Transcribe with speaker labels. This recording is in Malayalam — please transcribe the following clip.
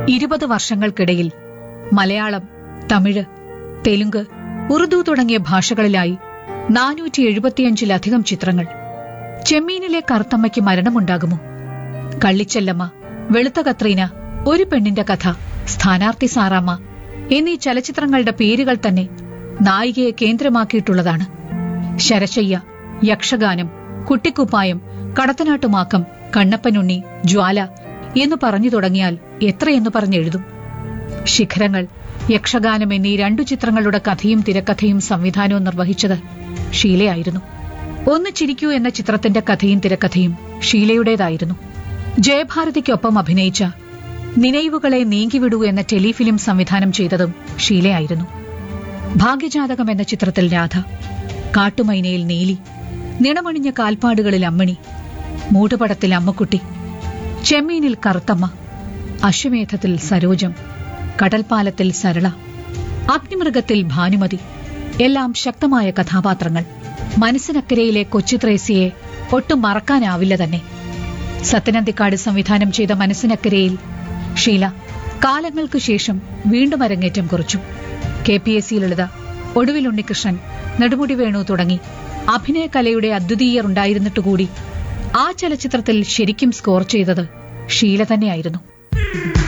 Speaker 1: ഇരുപത് വർഷങ്ങൾക്കിടയിൽ മലയാളം തമിഴ് തെലുങ്ക് ഉറുദു തുടങ്ങിയ ഭാഷകളിലായി നാനൂറ്റി എഴുപത്തിയഞ്ചിലധികം ചിത്രങ്ങൾ ചെമ്മീനിലെ കറുത്തമ്മയ്ക്ക് മരണമുണ്ടാകുമോ കള്ളിച്ചെല്ലമ്മ വെളുത്ത കത്രീന ഒരു പെണ്ണിന്റെ കഥ സ്ഥാനാർത്ഥി സാറാമ്മ എന്നീ ചലച്ചിത്രങ്ങളുടെ പേരുകൾ തന്നെ നായികയെ കേന്ദ്രമാക്കിയിട്ടുള്ളതാണ് ശരശയ്യ യക്ഷഗാനം കുട്ടിക്കുപ്പായം കടത്തനാട്ടുമാക്കം കണ്ണപ്പനുണ്ണി ജ്വാല എന്ന് പറഞ്ഞു തുടങ്ങിയാൽ എത്രയെന്ന് പറഞ്ഞെഴുതും ശിഖരങ്ങൾ യക്ഷഗാനം എന്നീ രണ്ടു ചിത്രങ്ങളുടെ കഥയും തിരക്കഥയും സംവിധാനവും നിർവഹിച്ചത് ഷീലയായിരുന്നു ഒന്ന് ചിരിക്കൂ എന്ന ചിത്രത്തിന്റെ കഥയും തിരക്കഥയും ഷീലയുടേതായിരുന്നു ജയഭാരതിക്കൊപ്പം അഭിനയിച്ച നിனைവുകളെ നീങ്ങിവിടൂ എന്ന ടെലിഫിലിം സംവിധാനം ചെയ്തതും ഷീലയായിരുന്നു ഭാഗ്യജാതകം എന്ന ചിത്രത്തിൽ രാധ കാട്ടുമൈനയിൽ നീലി നിണമണിഞ്ഞ കാൽപ്പാടുകളിൽ അമ്മണി മൂടുപടത്തിൽ അമ്മക്കുട്ടി ചെമ്മീനിൽ കറുത്തമ്മ അശ്വമേധത്തിൽ സരോജം കടൽപ്പാലത്തിൽ സരള അഗ്നിമൃഗത്തിൽ ഭാനുമതി എല്ലാം ശക്തമായ കഥാപാത്രങ്ങൾ മനസ്സിനക്കരയിലെ കൊച്ചുത്രേസ്യയെ ഒട്ടും മറക്കാനാവില്ല തന്നെ സത്യനന്ദിക്കാട് സംവിധാനം ചെയ്ത മനസ്സിനക്കരയിൽ ഷീല കാലങ്ങൾക്കു ശേഷം വീണ്ടും അരങ്ങേറ്റം കുറിച്ചു K P S C Lalitha ഒടുവിൽ ഉണ്ണികൃഷ്ണൻ നെടുമുടി വേണു തുടങ്ങി അഭിനയകലയുടെ അദ്വിതീയർ ആ ചലച്ചിത്രത്തിൽ ശരിക്കും സ്കോർ ചെയ്തത് ഷീല തന്നെയായിരുന്നു